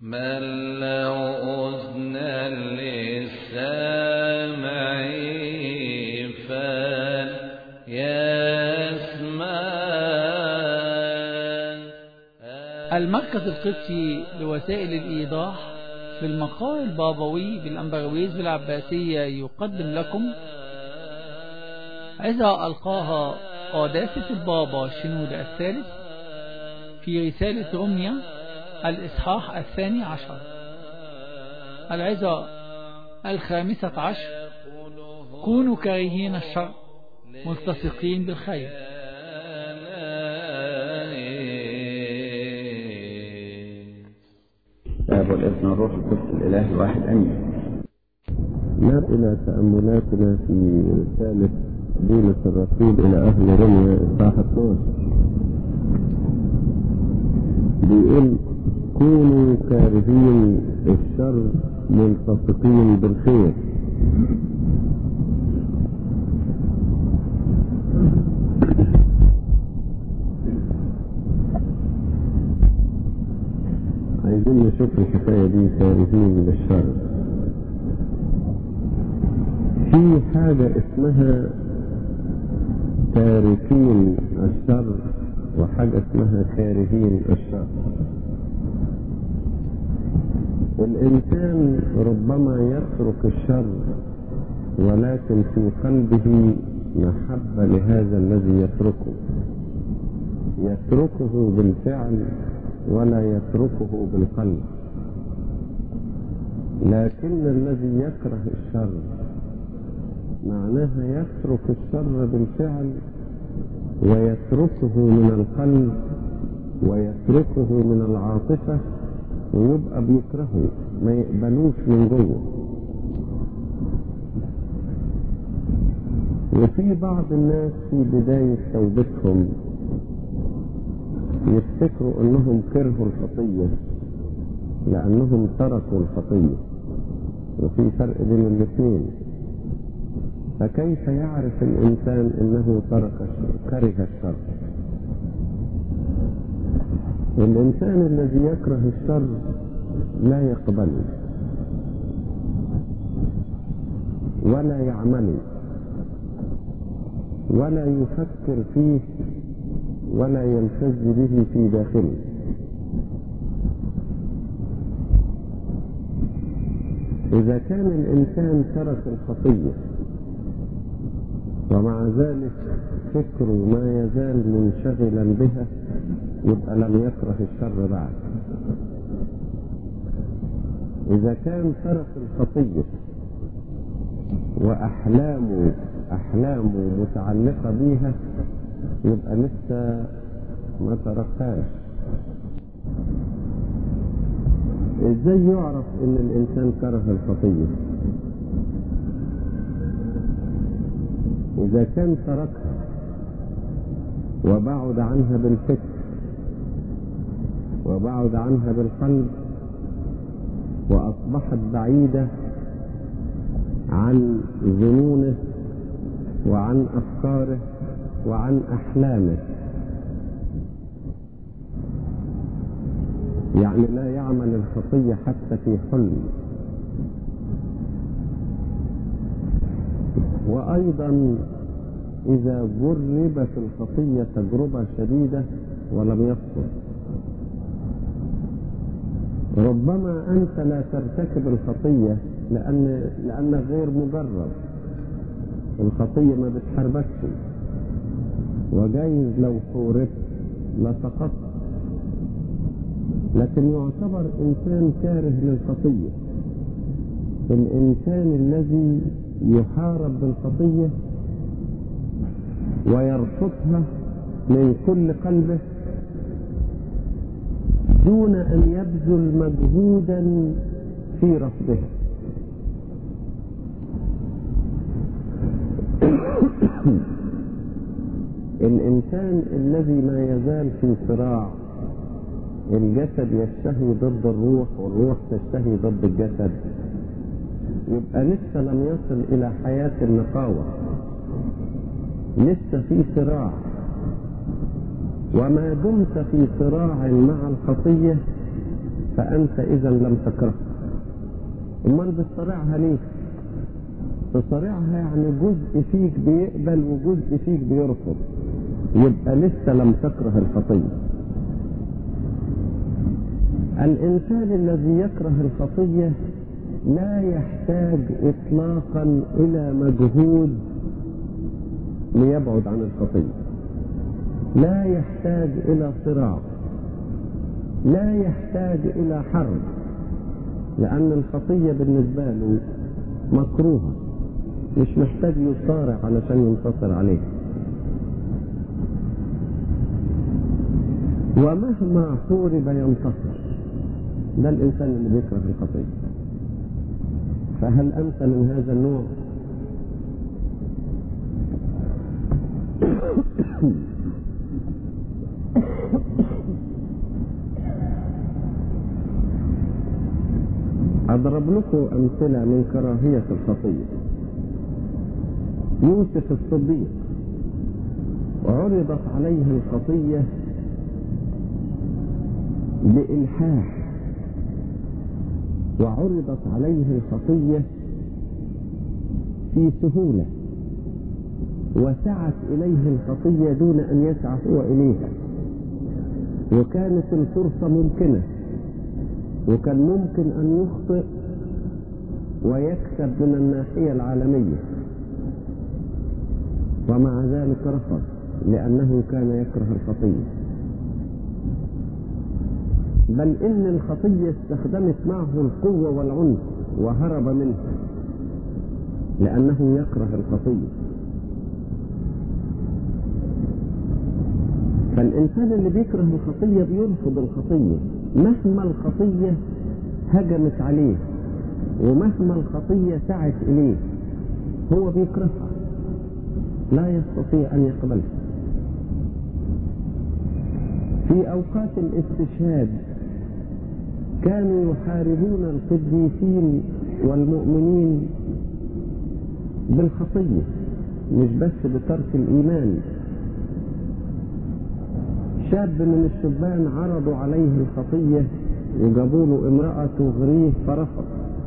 من له أذن للسامع فليسمع المركز القدسي لوسائل الإيضاح في المقال البابوي بالأنبرويز بالعباسية يقدم لكم إذا ألقاها قداسة البابا شنود الثالث في رسالة رمية الإصحاح الثاني عشر العظة الخامسة عشر كونوا كارهين الشر ملتصقين بالخير الآب والابن والروح القدس الإله الواحد آمين. نعم إلى تأملاتنا في رسالة بولس الرسول إلى أهل روميا إصحاح 12 بيقول كونوا كارهين الشر ملتصقين بالخير عايزين نشوف الحكاية دي كارهين للشر في حاجة اسمها تاركين الشر وحاجة اسمها كارهين الشر الإنسان ربما يترك الشر ولكن في قلبه محبة لهذا الذي يتركه يتركه بالفعل ولا يتركه بالقلب لكن الذي يكره الشر معناها يترك الشر بالفعل ويتركه من القلب ويتركه من العاطفة ويبقى بيكرهه ما يقبلوش من جوه وفي بعض الناس في بداية توبتهم يفتكروا انهم كرهوا الخطية لانهم تركوا الخطية وفي فرق بين الاثنين فكيف يعرف الانسان انه ترك الشر كره الشر الانسان الذي يكره الشر لا يقبله ولا يعمله ولا يفكر فيه ولا يلتز به في داخله إذا كان الإنسان ترك الخطية ومع ذلك فكره ما يزال منشغلا بها يبقى لم يكره الشر بعد إذا كان ترك الخطية وأحلامه أحلامه متعلقة بيها يبقى لسه ما تركهاش ازاي يعرف ان الانسان كره الخطية اذا كان تركها وبعد عنها بالفكر وبعد عنها بالقلب واصبحت بعيدة عن ظنونه وعن افكاره وعن احلامه يعني لا يعمل الخطية حتى في حلم وأيضا إذا جربت الخطية تجربة شديدة ولم يصبر ربما أنت لا ترتكب الخطية لأن لأنك غير مجرب الخطية ما بتحاربكش وجايز لو حوربت لسقطت لكن يعتبر انسان كاره للخطيه الانسان الذي يحارب بالخطيه ويرفضها من كل قلبه دون ان يبذل مجهودا في رفضها الانسان الذي ما يزال في صراع الجسد يشتهي ضد الروح والروح تشتهي ضد الجسد يبقى لسه لم يصل الى حياة النقاوة لسه في صراع وما دمت في صراع مع الخطية فأنت إذا لم تكره أمال بتصارعها ليه؟ تصارعها يعني جزء فيك بيقبل وجزء فيك بيرفض يبقى لسه لم تكره الخطية الإنسان الذي يكره الخطية لا يحتاج إطلاقا إلى مجهود ليبعد عن الخطية لا يحتاج إلى صراع لا يحتاج إلى حرب لأن الخطية بالنسبة له مكروهة مش محتاج يصارع علشان ينتصر عليه ومهما حورب ينتصر ده الإنسان اللي بيكره الخطية فهل أنت من هذا النوع أضرب لكم أمثلة من كراهية الخطية يوسف الصديق عرضت عليه الخطية بإلحاح وعرضت عليه الخطية في سهولة وسعت إليه الخطية دون أن يسعى هو إليها وكانت الفرصة ممكنة وكان ممكن أن يخطئ ويكسب من الناحية العالمية ومع ذلك رفض لأنه كان يكره الخطية بل إن الخطية استخدمت معه القوة والعنف وهرب منها لأنه يكره الخطية فالإنسان اللي بيكره الخطية بيرفض الخطية مهما الخطية هجمت عليه ومهما الخطية سعت إليه هو بيكرهها لا يستطيع أن يقبلها في أوقات الاستشهاد كانوا يحاربون القديسين والمؤمنين بالخطية مش بس بترك الإيمان شاب من الشبان عرضوا عليه الخطية وجابوا له امرأة تغريه فرفض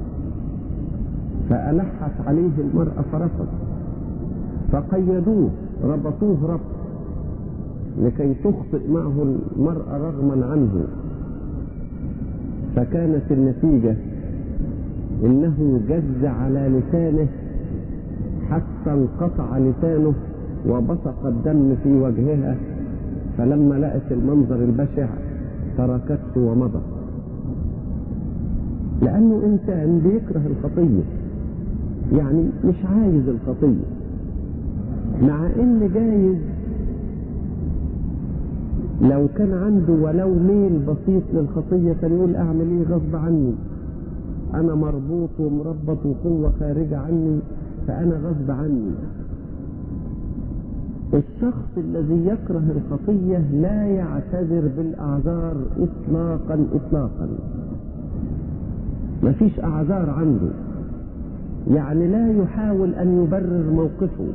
فألحت عليه المرأة فرفض فقيدوه ربطوه ربط لكي تخطئ معه المرأة رغما عنه فكانت النتيجة انه جز على لسانه حتى انقطع لسانه وبصق الدم في وجهها فلما لقت المنظر البشع تركته ومضى لانه انسان بيكره الخطيه يعني مش عايز الخطيه مع ان جايز لو كان عنده ولو ميل بسيط للخطيه كان يقول اعمل ايه غصب عني انا مربوط ومربط وقوه خارجه عني فانا غصب عني الشخص الذي يكره الخطية لا يعتذر بالأعذار إطلاقا إطلاقا ما فيش أعذار عنده يعني لا يحاول أن يبرر موقفه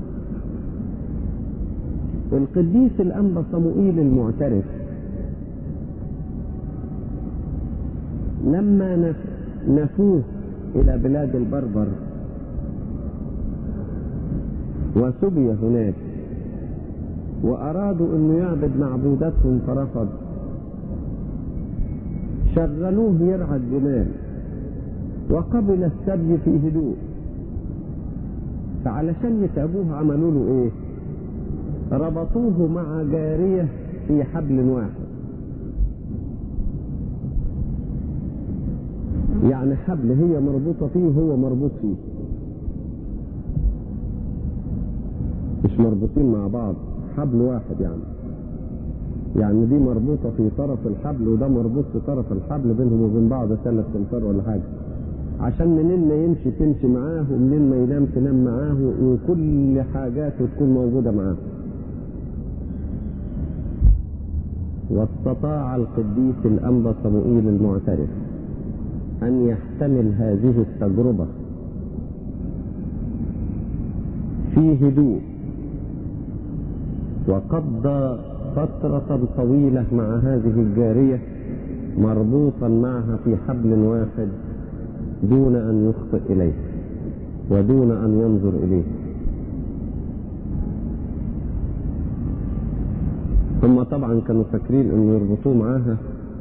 القديس الأنبا صموئيل المعترف لما نفوه إلى بلاد البربر وسبي هناك وأرادوا أنه يعبد معبوداتهم فرفض شغلوه يرعى الجمال وقبل السبي في هدوء فعلشان يتعبوه عملوا له ايه ربطوه مع جارية في حبل واحد يعني حبل هي مربوطة فيه وهو مربوط فيه مش مربوطين مع بعض حبل واحد يعني يعني دي مربوطة في طرف الحبل وده مربوط في طرف الحبل بينهم وبين بعض ثلاث امتار ولا حاجة عشان منين ما يمشي تمشي معاه ومنين ما ينام تنام معاه وكل حاجاته تكون موجودة معاه واستطاع القديس الأنبا صموئيل المعترف أن يحتمل هذه التجربة في هدوء وقضى فترة طويلة مع هذه الجارية مربوطا معها في حبل واحد دون أن يخطئ إليه ودون أن ينظر إليه هم طبعا كانوا فاكرين أن يربطوه معاها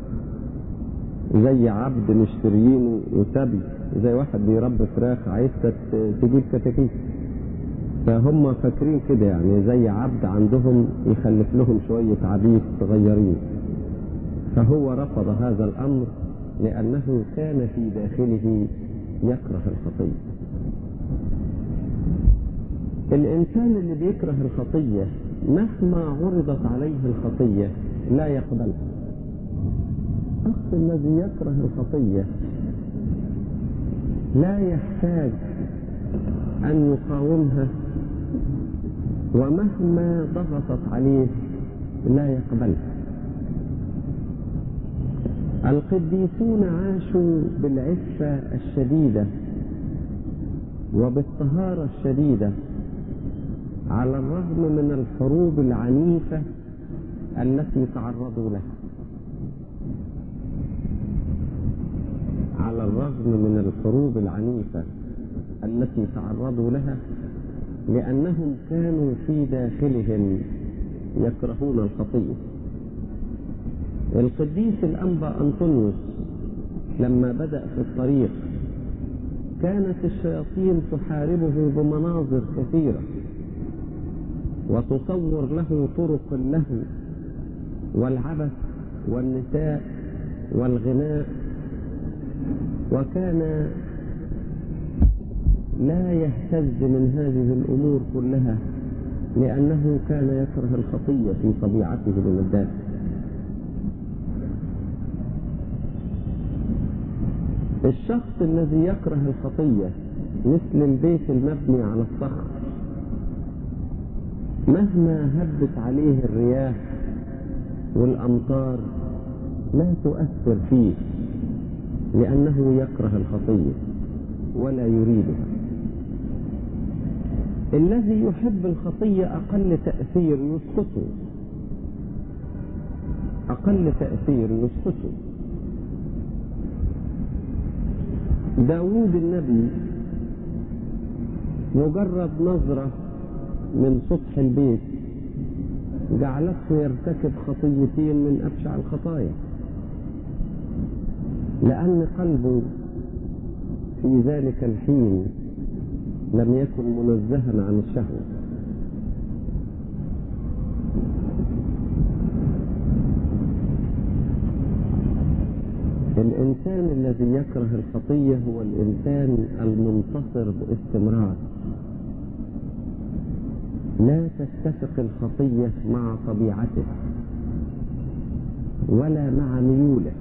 زي عبد مشتريينه وسبي زي واحد بيربي فراخ عايز تجيب كتاكيت فهم فاكرين كده يعني زي عبد عندهم يخلف لهم شوية عبيد صغيرين فهو رفض هذا الأمر لأنه كان في داخله يكره الخطية الإنسان اللي بيكره الخطية مهما عرضت عليه الخطية لا يقبلها الشخص الذي يكره الخطية لا يحتاج أن يقاومها ومهما ضغطت عليه لا يقبلها القديسون عاشوا بالعفة الشديدة وبالطهارة الشديدة على الرغم من الحروب العنيفة التي تعرضوا لها على الرغم من الحروب العنيفة التي تعرضوا لها لأنهم كانوا في داخلهم يكرهون الخطية القديس الأنبا أنطونيوس لما بدأ في الطريق كانت الشياطين تحاربه بمناظر كثيرة وتصور له طرق اللهو والعبث والنساء والغناء وكان لا يهتز من هذه الأمور كلها لأنه كان يكره الخطية في طبيعته من الداخل الشخص الذي يكره الخطية مثل البيت المبني على الصخر مهما هبت عليه الرياح والأمطار لا تؤثر فيه لأنه يكره الخطية ولا يريدها الذي يحب الخطية أقل تأثير يسقطه أقل تأثير يسقطه داوود النبي مجرد نظرة من سطح البيت جعلته يرتكب خطيتين من أبشع الخطايا لأن قلبه في ذلك الحين لم يكن منزها عن الشهوة الإنسان الذي يكره الخطية هو الإنسان المنتصر باستمرار لا تتفق الخطية مع طبيعته ولا مع ميوله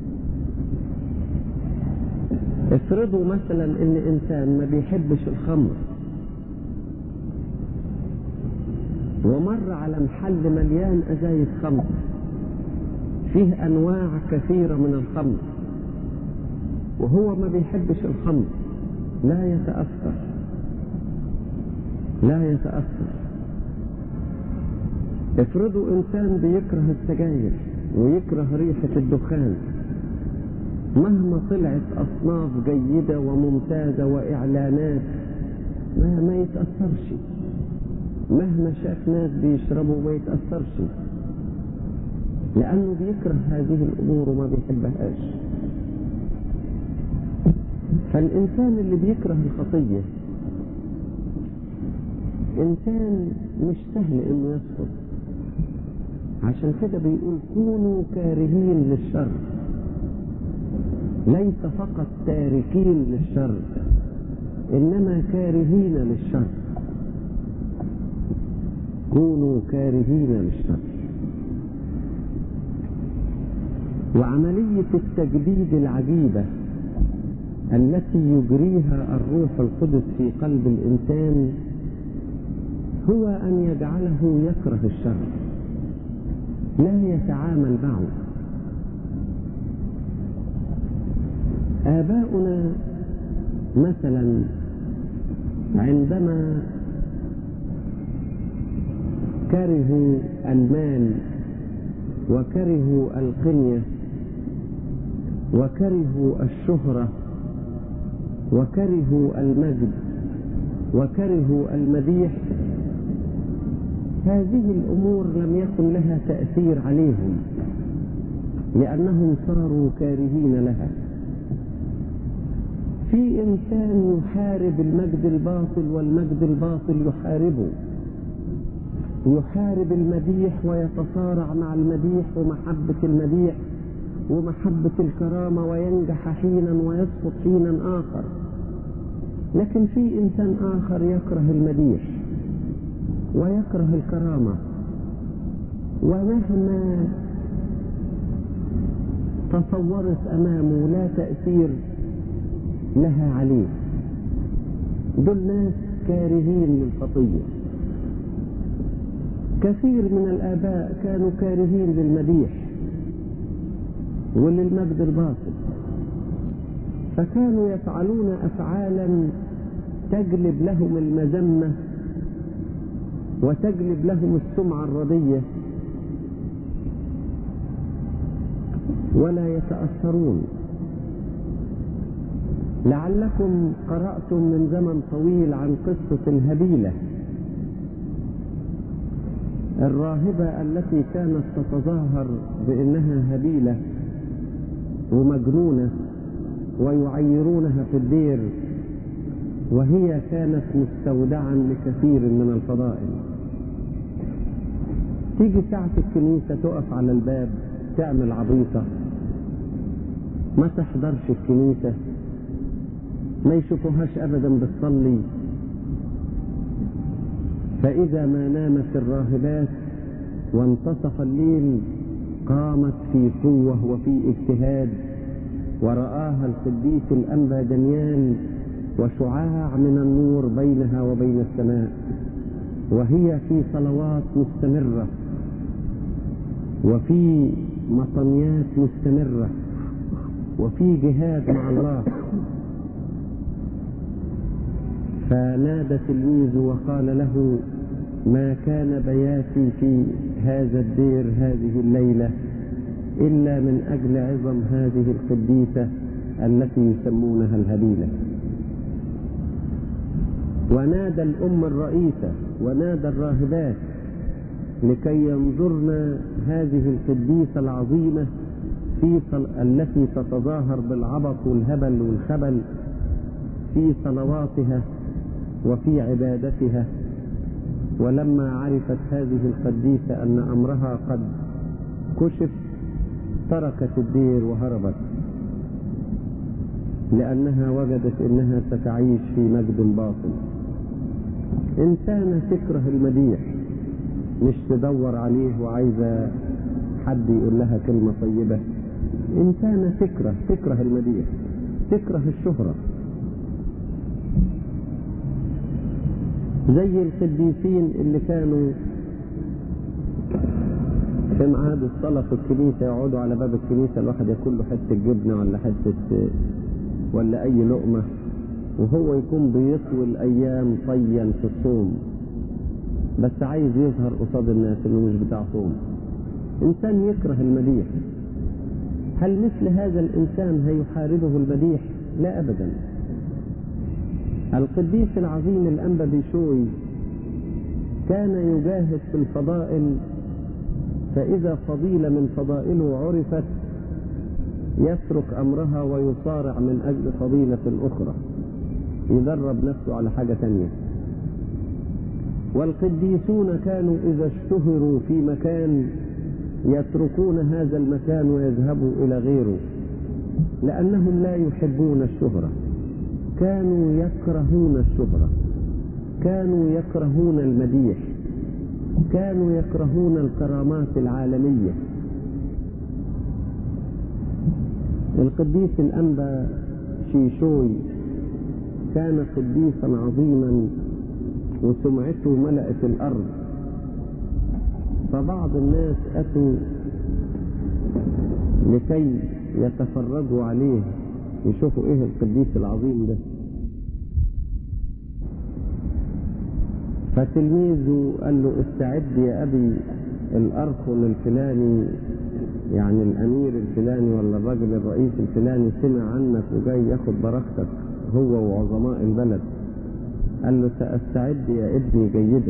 افرضوا مثلا ان انسان ما بيحبش الخمر ومر على محل مليان ازايز خمر فيه انواع كثيرة من الخمر وهو ما بيحبش الخمر لا يتأثر لا يتأثر افرضوا انسان بيكره السجاير ويكره ريحة الدخان مهما طلعت أصناف جيدة وممتازة وإعلانات ما, ما يتأثرش مهما شاف ناس بيشربوا ما يتأثرش لأنه بيكره هذه الأمور وما بيحبهاش فالإنسان اللي بيكره الخطية إنسان مش سهل إنه يسقط عشان كده بيقول كونوا كارهين للشر ليس فقط تاركين للشر إنما كارهين للشر كونوا كارهين للشر وعملية التجديد العجيبة التي يجريها الروح القدس في قلب الإنسان هو أن يجعله يكره الشر لا يتعامل معه آباؤنا مثلا عندما كرهوا المال وكرهوا القنية وكرهوا الشهرة وكرهوا المجد وكرهوا المديح هذه الأمور لم يكن لها تأثير عليهم لأنهم صاروا كارهين لها في إنسان يحارب المجد الباطل والمجد الباطل يحاربه يحارب المديح ويتصارع مع المديح ومحبة المديح ومحبة الكرامة وينجح حينا ويسقط حينا آخر لكن في إنسان آخر يكره المديح ويكره الكرامة ومهما تصورت أمامه لا تأثير لها عليه دول ناس كارهين للخطية كثير من الآباء كانوا كارهين للمديح وللمجد الباطل فكانوا يفعلون أفعالا تجلب لهم المذمة وتجلب لهم السمعة الردية ولا يتأثرون لعلكم قرأتم من زمن طويل عن قصة الهبيلة الراهبة التي كانت تتظاهر بأنها هبيلة ومجنونة ويعيرونها في الدير وهي كانت مستودعا لكثير من الفضائل تيجي ساعة الكنيسة تقف على الباب تعمل عبيطة ما تحضرش الكنيسة ما يشوفوهاش أبدا بتصلي فإذا ما نامت الراهبات وانتصف الليل قامت في قوة وفي اجتهاد ورآها القديس الأنبا دانيال وشعاع من النور بينها وبين السماء وهي في صلوات مستمرة وفي مطنيات مستمرة وفي جهاد مع الله فنادى تلميذه وقال له ما كان بياتي في هذا الدير هذه الليلة إلا من أجل عظم هذه القديسة التي يسمونها الهبيلة ونادى الأم الرئيسة ونادى الراهبات لكي ينظرن هذه القديسة العظيمة في صل... التي تتظاهر بالعبط والهبل والخبل في صلواتها وفي عبادتها ولما عرفت هذه القديسة أن أمرها قد كشف تركت الدير وهربت لأنها وجدت أنها ستعيش في مجد باطل إنسانة تكره المديح مش تدور عليه وعايزة حد يقول لها كلمة طيبة إنسانة تكره تكره المديح تكره الشهرة زي القديسين اللي كانوا في ميعاد الصلاة في الكنيسة يقعدوا على باب الكنيسة الواحد ياكل له حتة جبنة ولا حتة ولا أي لقمة وهو يكون بيطوي الأيام طيا في الصوم بس عايز يظهر قصاد الناس إنه مش بتاع صوم إنسان يكره المديح هل مثل هذا الإنسان هيحاربه المديح؟ لا أبدا القديس العظيم الأنبا بيشوي كان يجاهد في الفضائل فإذا فضيلة من فضائله عرفت يترك أمرها ويصارع من أجل فضيلة أخرى يدرب نفسه على حاجة تانية والقديسون كانوا إذا اشتهروا في مكان يتركون هذا المكان ويذهبوا إلى غيره لأنهم لا يحبون الشهرة كانوا يكرهون الشهرة كانوا يكرهون المديح كانوا يكرهون الكرامات العالمية القديس الأنبا شيشوي كان قديسا عظيما وسمعته ملأت الأرض فبعض الناس أتوا لكي يتفرجوا عليه يشوفوا ايه القديس العظيم ده فتلميذه قال له استعد يا ابي الارخل الفلاني يعني الامير الفلاني ولا الراجل الرئيس الفلاني سمع عنك وجاي ياخد بركتك هو وعظماء البلد قال له سأستعد يا ابني جيدا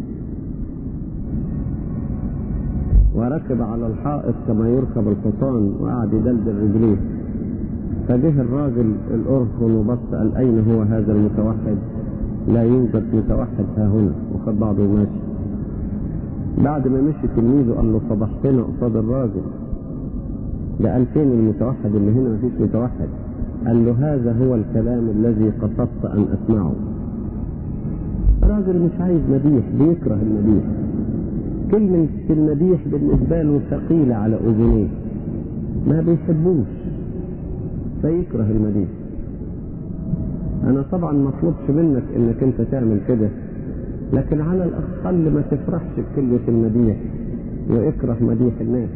وركب على الحائط كما يركب الحصان وقعد يدلدل رجليه فجه الراجل الأرخن وبص قال أين هو هذا المتوحد لا يوجد متوحد ها هنا وخد بعضه وماشي بعد ما مشي تلميذه قال له فضحتنا قصاد الراجل ده قال فين المتوحد اللي هنا مفيش متوحد قال له هذا هو الكلام الذي قصدت أن أسمعه الراجل مش عايز مديح بيكره المديح كلمة المديح بالنسبة له ثقيلة على أذنيه ما بيحبوش فيكره المديح أنا طبعا ما اطلبش منك إنك أنت تعمل كده لكن على الأقل ما تفرحش بكلمة المديح واكره مديح الناس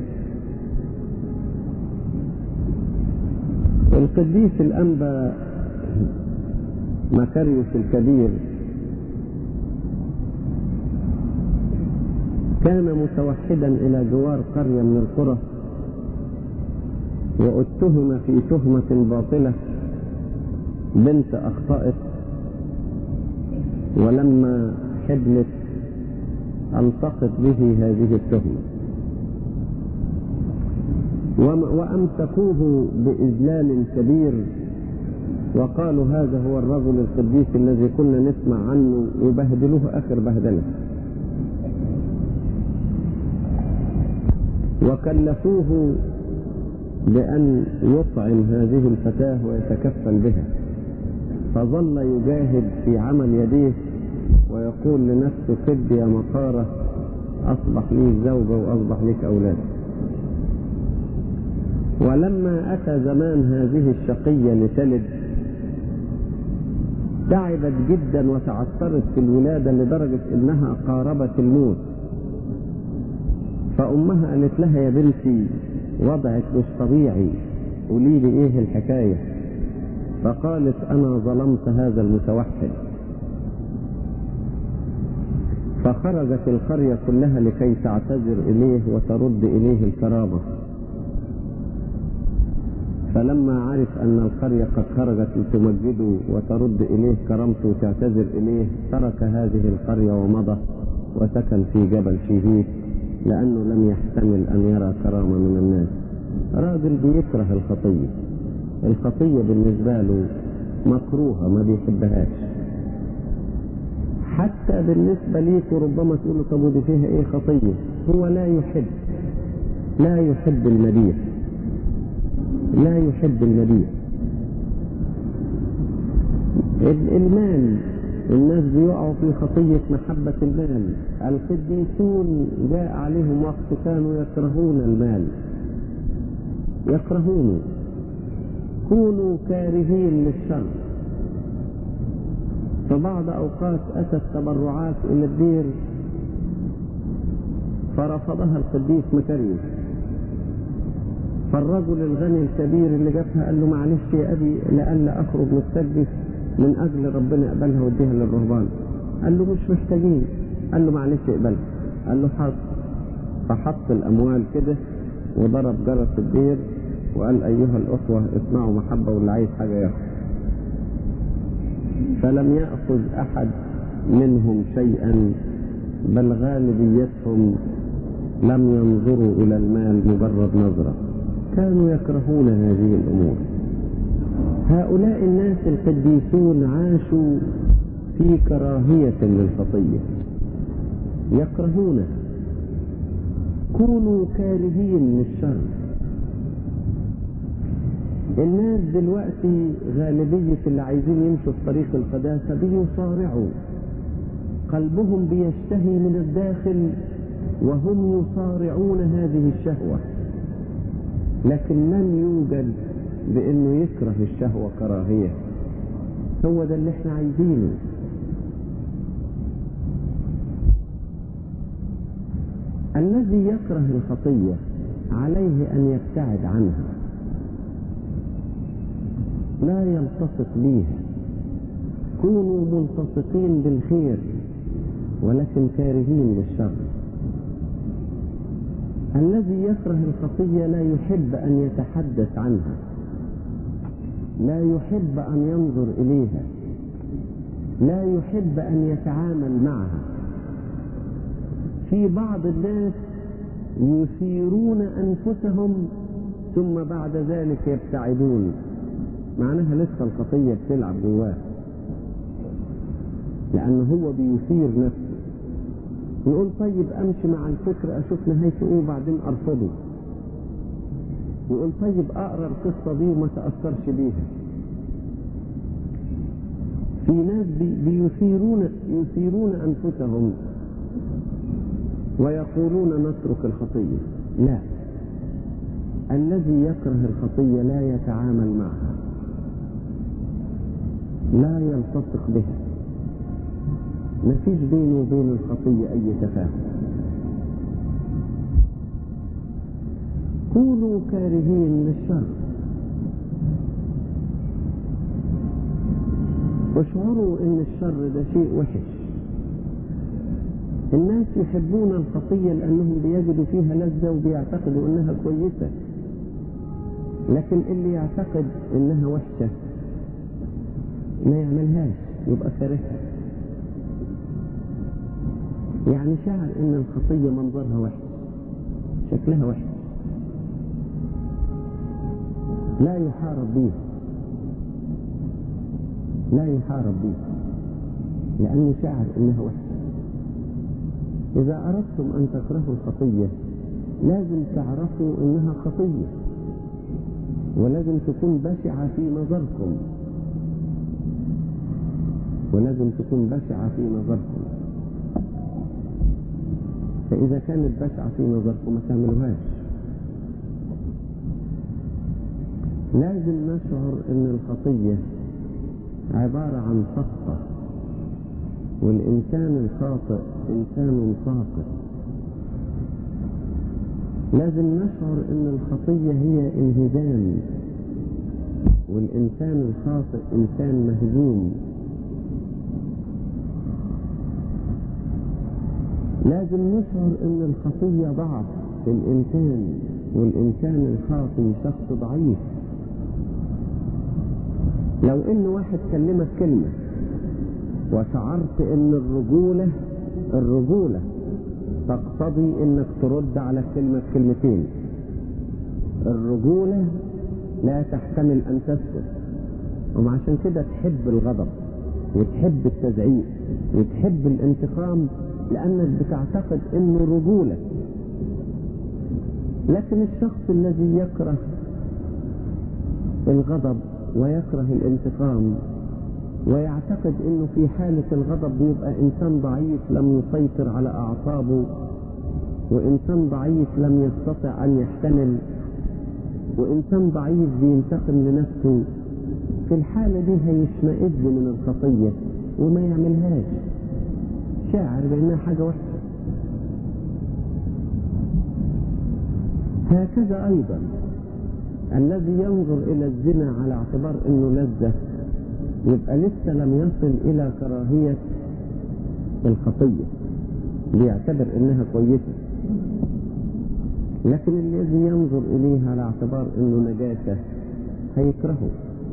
القديس الأنبا مكاريوس الكبير كان متوحدا إلى جوار قرية من القرى واتهم في تهمة باطلة بنت أخطأت ولما حبلت ألصقت به هذه التهمة وأمسكوه بإذلال كبير وقالوا هذا هو الرجل القديس الذي كنا نسمع عنه وبهدلوه آخر بهدله وكلفوه بأن يطعم هذه الفتاة ويتكفل بها فظل يجاهد في عمل يديه ويقول لنفسه كد يا مطارة أصبح لي زوجة وأصبح لك أولاد ولما أتى زمان هذه الشقية لتلد تعبت جدا وتعثرت في الولادة لدرجة انها قاربت الموت فامها قالت لها يا بنتي وضعك مش طبيعي قولي لي ايه الحكاية فقالت انا ظلمت هذا المتوحد فخرجت القرية كلها لكي تعتذر اليه وترد اليه الكرامة فلما عرف أن القرية قد خرجت لتمجده وترد إليه كرامته وتعتذر إليه ترك هذه القرية ومضى وسكن في جبل شيفيت لأنه لم يحتمل أن يرى كرامة من الناس راجل بيكره الخطية الخطية بالنسبة له مكروهة ما بيحبهاش حتى بالنسبة ليك وربما تقول له طب ودي فيها ايه خطية هو لا يحب لا يحب المديح لا يحب المديح المال الناس بيقعوا في خطية محبة المال القديسون جاء عليهم وقت كانوا يكرهون المال يكرهونه كونوا كارهين للشر في بعض أوقات أتت تبرعات إلى الدير فرفضها القديس مكاريوس فالرجل الغني الكبير اللي جابها قال له معلش يا ابي لئلا اخرج مستجف من اجل ربنا يقبلها واديها للرهبان قال له مش محتاجين قال له معلش اقبلها قال له حاضر فحط الاموال كده وضرب جرس الدير وقال ايها الاخوه اسمعوا محبه واللي عايز حاجه ياخد فلم ياخذ احد منهم شيئا بل غالبيتهم لم ينظروا الى المال مجرد نظره كانوا يكرهون هذه الأمور هؤلاء الناس القديسون عاشوا في كراهية للخطية يكرهونها كونوا كارهين للشر الناس دلوقتي غالبية اللي عايزين يمشوا في طريق القداسة بيصارعوا قلبهم بيشتهي من الداخل وهم يصارعون هذه الشهوة لكن من يوجد بانه يكره الشهوة كراهية هو ده اللي احنا عايزينه الذي يكره الخطية عليه ان يبتعد عنها لا يلتصق بيها كونوا ملتصقين بالخير ولكن كارهين للشر الذي يكره الخطية لا يحب أن يتحدث عنها لا يحب أن ينظر إليها لا يحب أن يتعامل معها في بعض الناس يثيرون أنفسهم ثم بعد ذلك يبتعدون معناها لسه الخطية بتلعب جواه لأنه هو بيثير نفسه يقول طيب أمشي مع الفكر أشوف نهايته إيه وبعدين أرفضه يقول طيب أقرأ القصة دي وما تأثرش بيها في ناس بي بيثيرون يثيرون أنفسهم ويقولون نترك الخطية لا الذي يكره الخطية لا يتعامل معها لا يلتصق بها ما فيش بينه وبين الخطية أي تفاهم كونوا كارهين للشر واشعروا ان الشر ده شيء وحش الناس يحبون الخطية لأنهم بيجدوا فيها لذة وبيعتقدوا أنها كويسة لكن اللي يعتقد أنها وحشة ما يعملهاش يبقى كارهها يعني شعر أن الخطية منظرها وحش شكلها وحش لا يحارب بيها لا يحارب بيها لأنه شعر أنها وحشة إذا أردتم أن تكرهوا الخطية لازم تعرفوا أنها خطية ولازم تكون بشعة في نظركم ولازم تكون بشعة في نظركم فإذا كانت بشعة في نظركم ما تعملوهاش لازم نشعر أن الخطية عبارة عن سقطة والإنسان الخاطئ إنسان ساقط لازم نشعر أن الخطية هي انهزام والإنسان الخاطئ إنسان مهزوم لازم نشعر أن الخطية ضعف في الإنسان والإنسان الخاطئ شخص ضعيف لو إن واحد كلمك كلمة وشعرت ان الرجولة الرجولة تقتضي انك ترد على الكلمة بكلمتين الرجولة لا تحتمل ان تسكت وعشان كده تحب الغضب وتحب التزعيق وتحب الانتقام لانك بتعتقد انه رجولة لكن الشخص الذي يكره الغضب ويكره الانتقام ويعتقد انه في حالة الغضب بيبقى انسان ضعيف لم يسيطر على اعصابه وانسان ضعيف لم يستطع ان يحتمل وانسان ضعيف بينتقم لنفسه في الحالة دي هيشمئز من الخطية وما يعملهاش شاعر بانها حاجة وحشة هكذا ايضا الذي ينظر الى الزنا على اعتبار انه لذة يبقى لسه لم يصل الى كراهية الخطية بيعتبر انها كويسة لكن الذي ينظر اليها على اعتبار انه نجاسة هيكرهه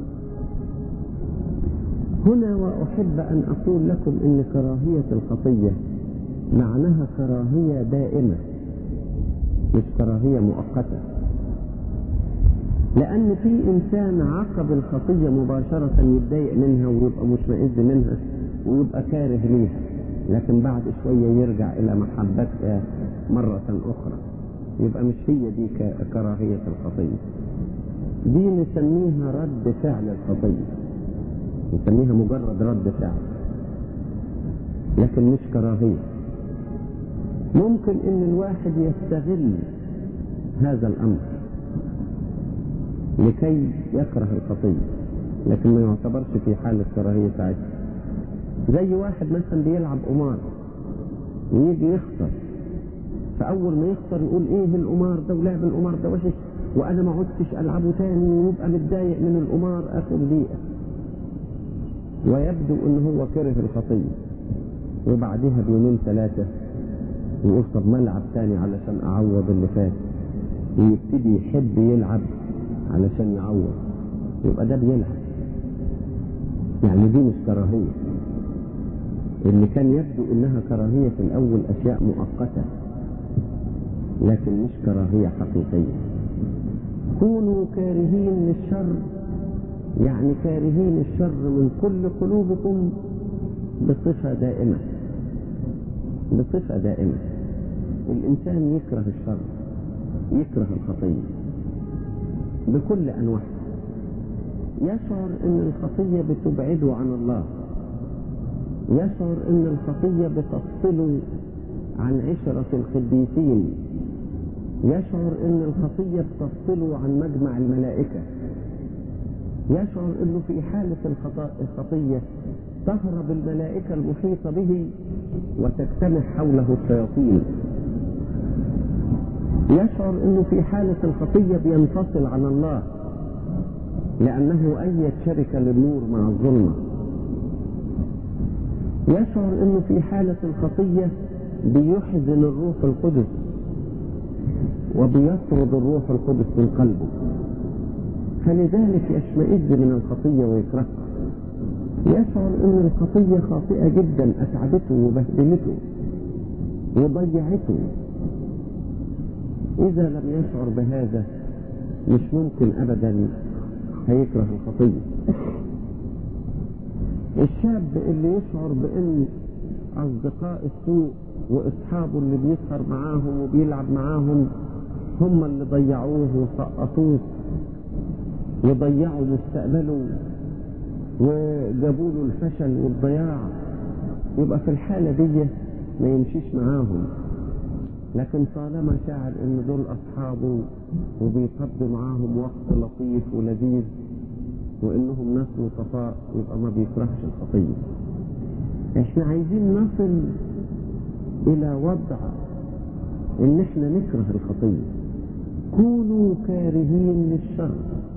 هنا واحب ان اقول لكم ان كراهية الخطية معناها كراهية دائمة مش كراهية مؤقتة لأن في إنسان عقب الخطية مباشرة يتضايق منها ويبقى مشمئز منها ويبقى كاره ليها لكن بعد شوية يرجع إلى محبتها مرة أخرى يبقى مش هي دي كراهية الخطية دي نسميها رد فعل الخطية نسميها مجرد رد فعل لكن مش كراهية ممكن ان الواحد يستغل هذا الامر لكي يكره الخطية لكن ما يعتبرش في حالة كراهية ساعتها زي واحد مثلا بيلعب قمار ويجي يخسر فأول ما يخسر يقول إيه القمار ده ولعب القمار ده وحش وأنا ما عدتش ألعبه تاني ويبقى متضايق من القمار آخر دقيقة ويبدو إن هو كره الخطية وبعدها بيومين ثلاثة يقول طب ما العب تاني علشان اعوض اللي فات ويبتدي يحب يلعب علشان يعوض يبقى ده بيلعب يعني دي مش كراهية اللي كان يبدو انها كراهية في الاول اشياء مؤقتة لكن مش كراهية حقيقية كونوا كارهين للشر يعني كارهين الشر من كل قلوبكم بصفة دائمة بصفة دائمة الإنسان يكره الشر يكره الخطية بكل أنواعها يشعر أن الخطية بتبعده عن الله يشعر أن الخطية بتفصله عن عشرة القديسين يشعر أن الخطية بتفصله عن مجمع الملائكة يشعر أنه في حالة الخطية تهرب الملائكة المحيطة به وتجتمع حوله الشياطين يشعر أنه في حالة الخطية بينفصل عن الله لأنه أية شركة للنور مع الظلمة يشعر أنه في حالة الخطية بيحزن الروح القدس وبيطرد الروح القدس من قلبه فلذلك يشمئز من الخطية ويكرهها يشعر ان الخطية خاطئة جدا اتعبته وبهدلته وضيعته اذا لم يشعر بهذا مش ممكن ابدا هيكره الخطية الشاب اللي يشعر بان اصدقاء السوء واصحابه اللي بيسهر معاهم وبيلعب معاهم هم اللي ضيعوه وسقطوه وضيعوا مستقبله وجابوا له الفشل والضياع يبقى في الحالة دي ما يمشيش معاهم لكن طالما شاعر ان دول اصحابه وبيقضي معاهم وقت لطيف ولذيذ وانهم ناس لطفاء يبقى ما بيكرهش الخطية احنا عايزين نصل الى وضع ان احنا نكره الخطية كونوا كارهين للشر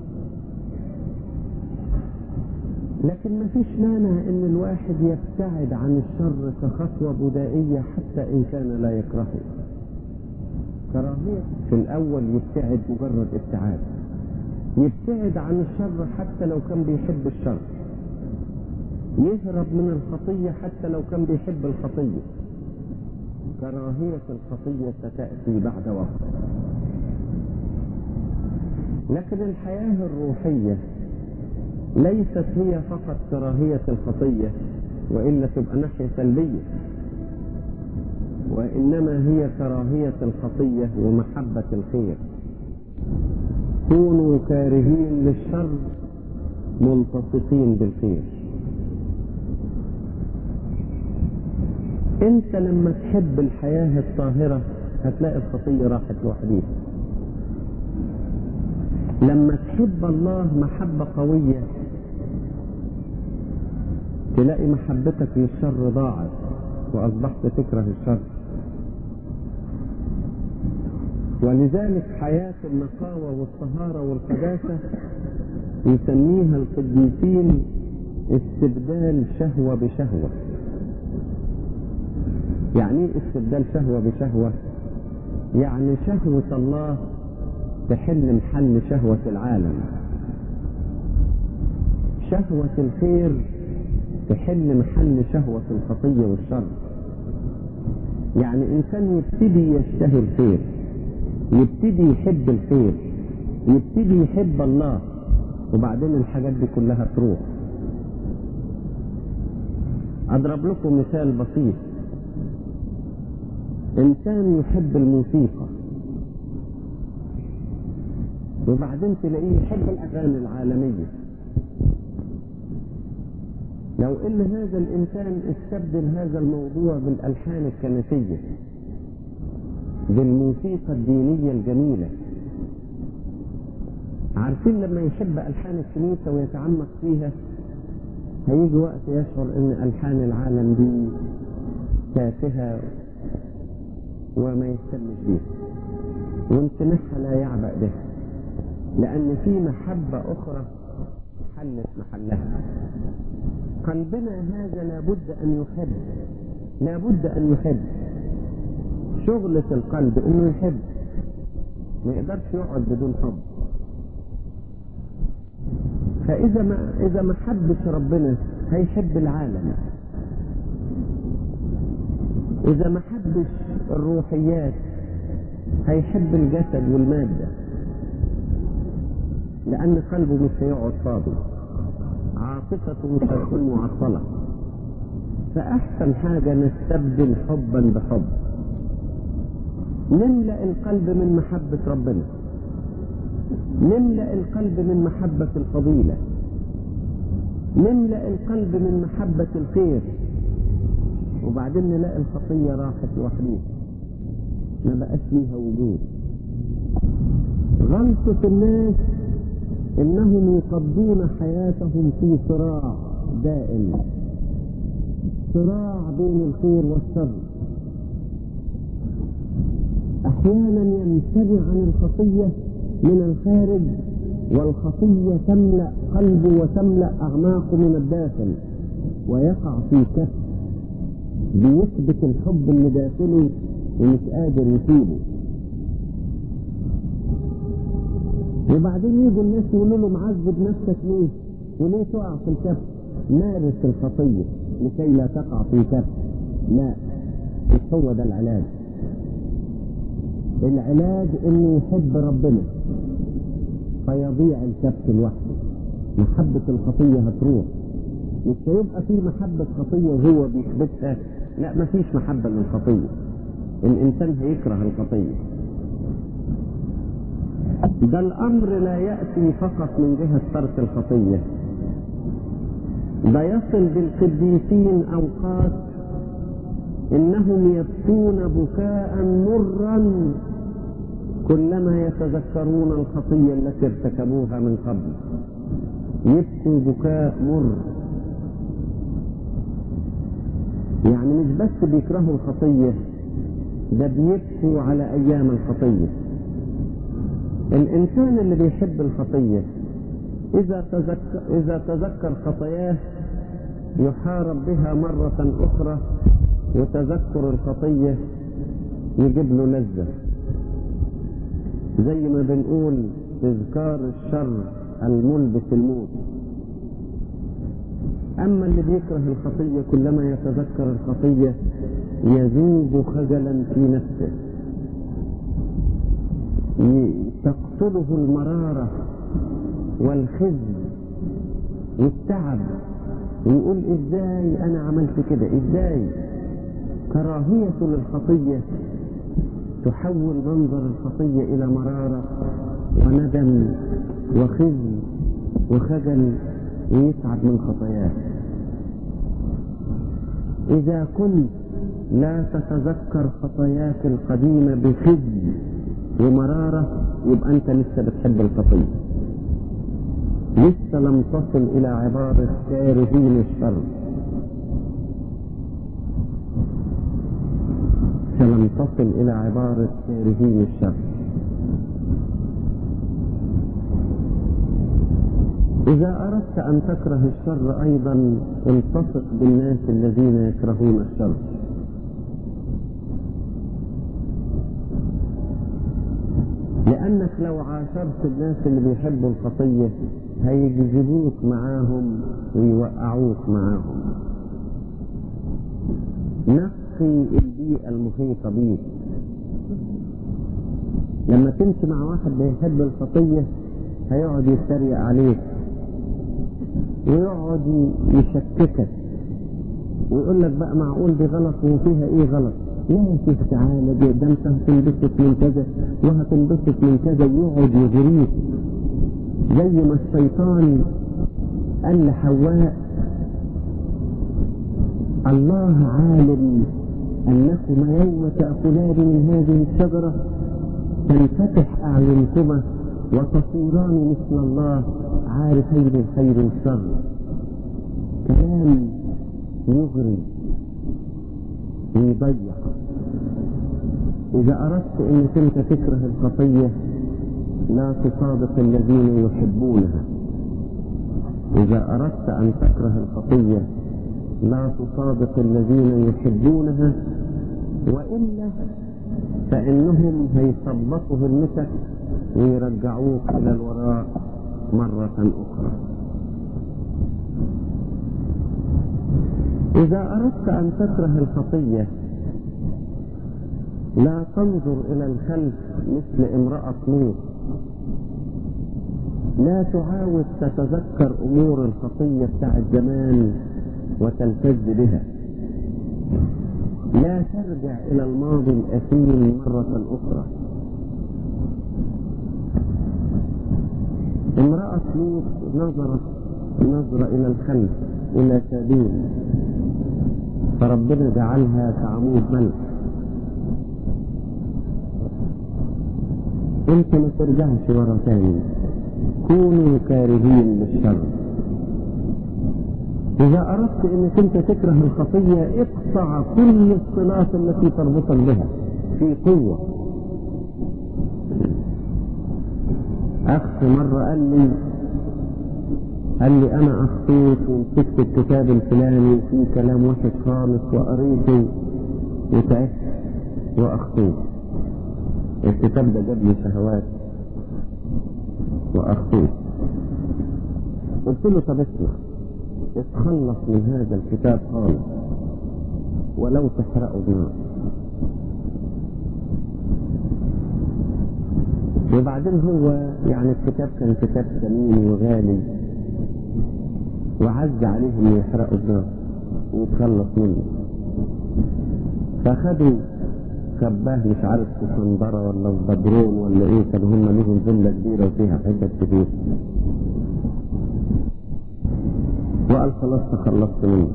لكن ما فيش مانع ان الواحد يبتعد عن الشر كخطوة بدائية حتى ان كان لا يكرهه كراهية في الاول يبتعد مجرد ابتعاد يبتعد عن الشر حتى لو كان بيحب الشر يهرب من الخطية حتى لو كان بيحب الخطية كراهية الخطية ستأتي بعد وقت لكن الحياة الروحية ليست هي فقط كراهية الخطية وإلا تبقى ناحية سلبية وإنما هي كراهية الخطية ومحبة الخير كونوا كارهين للشر ملتصقين بالخير انت لما تحب الحياة الطاهرة هتلاقي الخطية راحت لوحديها لما تحب الله محبة قوية تلاقي محبتك للشر ضاعت وأصبحت تكره الشر ولذلك حياة النقاوة والطهارة والقداسة يسميها القديسين استبدال شهوة بشهوة يعني ايه استبدال شهوة بشهوة يعني شهوة الله تحل محل شهوة العالم شهوة الخير تحل محل شهوة الخطية والشر يعني إنسان يبتدي يشتهي الخير يبتدي يحب الخير يبتدي يحب الله وبعدين الحاجات دي كلها تروح أضرب لكم مثال بسيط إنسان يحب الموسيقى وبعدين تلاقيه يحب الأغاني العالمية لو ان هذا الانسان استبدل هذا الموضوع بالالحان الكنسية بالموسيقى الدينية الجميلة عارفين لما يحب الحان الكنيسة ويتعمق فيها هيجي وقت يشعر ان الحان العالم دي تافهة وما يهتمش بيها وامتنحها لا يعبأ بها لان في محبة اخرى حلت محلها قلبنا هذا لابد أن يحب لابد أن يحب شغلة القلب انه يحب ما يقدرش يقعد بدون حب فاذا ما اذا ما حبش ربنا هيحب العالم اذا ما حبش الروحيات هيحب الجسد والمادة لان قلبه مش هيقعد فاضي عاطفته مش هتكون معطلة فاحسن حاجة نستبدل حبا بحب نملأ القلب من محبة ربنا نملأ القلب من محبة الفضيلة نملأ القلب من محبة الخير وبعدين نلاقي الخطية راحت لوحديها ما بقاش ليها وجود غلطة الناس انهم يقضون حياتهم في صراع دائم صراع بين الخير والشر احيانا يمتنع عن الخطية من الخارج والخطية تملأ قلبه وتملأ أعماقه من الداخل ويقع في كف بيثبت الحب اللي داخله ومش قادر يسيبه وبعدين يجوا الناس يقولوا له معذب نفسك ليه؟ وليه تقع في الكف؟ مارس الخطية لكي لا تقع في كف لا مش هو ده العلاج العلاج انه يحب ربنا فيضيع الكبت لوحده محبة الخطية هتروح مش هيبقى في محبة خطية وهو بيكبتها لا مفيش محبة للخطية الإنسان هيكره الخطية ده الأمر لا يأتي فقط من جهة ترك الخطية ده يصل بالقديسين أوقات إنهم يبكون بكاء مرا كلما يتذكرون الخطية التي ارتكبوها من قبل يبكوا بكاء مر يعني مش بس بيكرهوا الخطية ده بيبكوا على أيام الخطية الإنسان اللي بيحب الخطية إذا تذكر, إذا تذكر خطاياه يحارب بها مرة أخرى وتذكر الخطية يجيب له لذة زي ما بنقول تذكار الشر الملبس الموت أما اللي بيكره الخطية كلما يتذكر الخطية يذوب خجلا في نفسه تقتله المرارة والخزي والتعب ويقول ازاي انا عملت كده ازاي كراهية للخطية تحول منظر الخطية إلى مرارة وندم وخزي وخجل ويتعب من خطاياه إذا كنت لا تتذكر خطاياك القديمة بخزي ومرارة يبقى أنت لسه بتحب الخطية لسه لم تصل إلى عبارة كارهين الشر لم تصل إلى عبارة كارهين الشر إذا أردت أن تكره الشر أيضا التصق بالناس الذين يكرهون الشر لأنك لو عاشرت الناس اللي بيحبوا الخطية هيجذبوك معاهم ويوقعوك معاهم نقي البيئة المحيطة بيك لما تمشي مع واحد بيحب الخطية هيقعد يتريق عليك ويقعد يشككك ويقول لك بقى معقول دي غلط وفيها ايه غلط لا يا شيخ تعالى دي ده انت هتنبسط من كذا وهتنبسط من كذا ويقعد يغريك زي ما الشيطان قال لحواء الله عالم أنكما يوم تأكلان من هذه الشجرة تنفتح أعينكما وتصيران مثل الله عارفين الخير والشر كلام يغري ويضيع إذا أردت أنك أنت تكره الخطية لا تصادق الذين يحبونها إذا أردت أن تكره الخطية لا تصادق الذين يحبونها وإلا فإنهم هيثبطوا همتك ويرجعوك إلى الوراء مرة أخرى إذا أردت أن تكره الخطية لا تنظر إلى الخلف مثل امرأة لوط لا تعاود تتذكر أمور الخطية بتاعت زمان وتلتز بها لا ترجع إلى الماضي الأثيم مرة أخرى امرأة لوط نظرت نظرة إلى الخلف إلى سبيل فربنا جعلها كعمود ملح انت ما ترجعش ورا تاني كونوا كارهين للشر إذا أردت أنك أنت تكره الخطية اقطع كل الصلات التي تربطك بها في قوة أخ مرة قال لي قال لي أنا أخطيت ومسكت الكتاب الفلاني في كلام وحش خالص وقريته وتعبت وأخطيت الكتاب ده جاب لي شهوات وأخطيت قلت له طب اسمع اتخلص من هذا الكتاب خالص ولو تحرقه بنار وبعدين هو يعني الكتاب كان كتاب ثمين وغالي وعز عليهم يحرقوا بنار ويتخلص منه فخدوا خباه مش عارف في صندرة ولا في بدرون ولا ايه كانوا هم ليهم فيلا كبيرة وفيها حتت كتير وقال خلاص تخلصت منه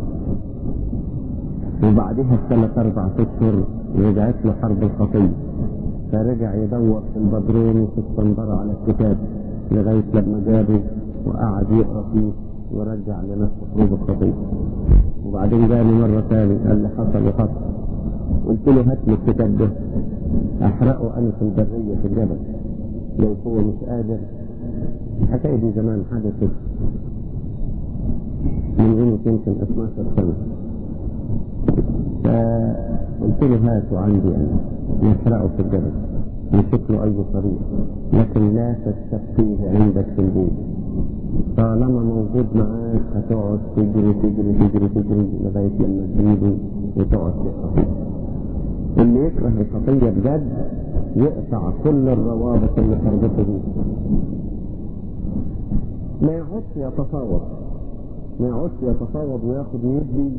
وبعدها بثلاث اربع اشهر رجعت له حرب الخطيه فرجع يدور في البدرون وفي الصندرة على الكتاب لغاية لما جابه وقعد يقرا فيه ورجع لنفسه خروج الخطيه وبعدين جاني مرة ثانية قال لي حصل وحصل قلت له هات لي الكتاب ده احرقه انا في البرية في الجبل لو هو مش قادر الحكاية دي زمان حدثت من قيمة يمكن 12 سنة فقلت له هاته عندي أنا نحرقه في الجبل نشوف له أي طريقة لكن لا تستبقيه عندك في البيت طالما موجود معاك هتقعد تجري تجري تجري تجري لغاية لما تجيبه وتقعد تقرا فيه اللي يكره الخطية بجد يقطع كل الروابط اللي تربطه بيه ما يقعدش يتفاوض ما يقعدش يتفاوض وياخد ويدي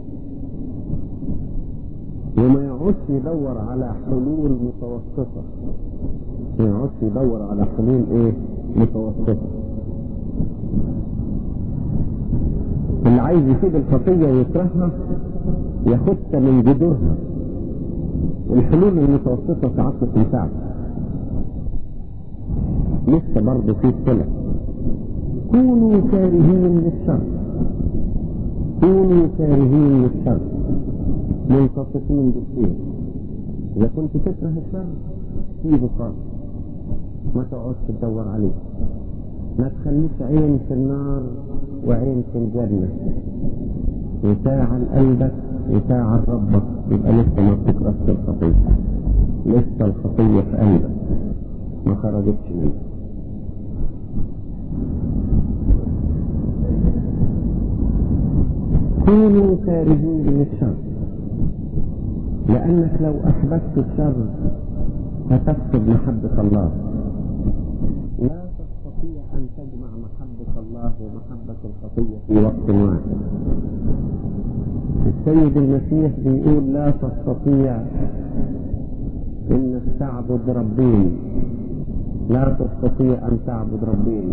وما يقعدش يدور على حلول متوسطة ما يقعدش يدور على حلول ايه متوسطة اللي عايز يسيب الخطية ويكرهها ياخدها من جذورها الحلول المتوسطة ساعات تنفعك لسه برضه في صلة كونوا كارهين للشر كونوا كارهين للشر ملتصقين بالخير إذا كنت تكره الشر سيبه خالص ما تقعدش تدور عليه ما تخليش عين في النار وعين في الجنة وساعة قلبك وساعة ربك يبقى لسه ما بتكرهش الخطية لسه الخطية في قلبك ما خرجتش منك كونوا كارهين للشر لأنك لو أحببت الشر هتفقد محبة الله لا تستطيع أن تجمع محبة الله ومحبة الخطية في وقت واحد السيد المسيح بيقول لا تستطيع انك تعبد ربين لا تستطيع ان تعبد ربين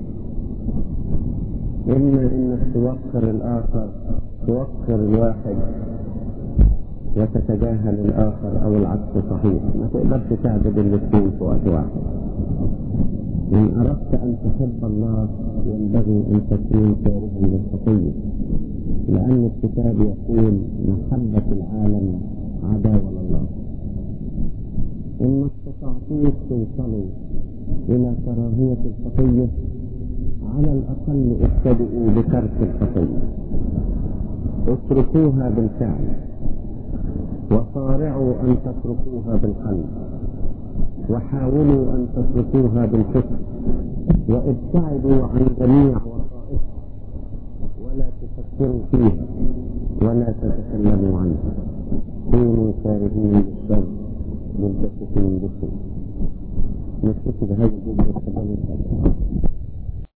اما انك توقر الاخر توقر الواحد وتتجاهل الاخر او العكس صحيح ما تقدرش تعبد الاثنين في وقت واحد ان اردت ان تحب الله ينبغي ان تكون كارها للخطيه لأن الكتاب يقول محبة العالم عداوة لله إن ما استطعتوش توصلوا إلى كراهية الخطية على الأقل ابتدئوا بترك الخطية اتركوها بالفعل وصارعوا أن تتركوها بالقلب وحاولوا أن تتركوها بالفكر وابتعدوا عن جميع وسائطها ولا تفكروا فيها ولا تتكلموا عنها كونوا كارهين للشر ملتفتين بالخير نكتفي بهذا الجزء الثاني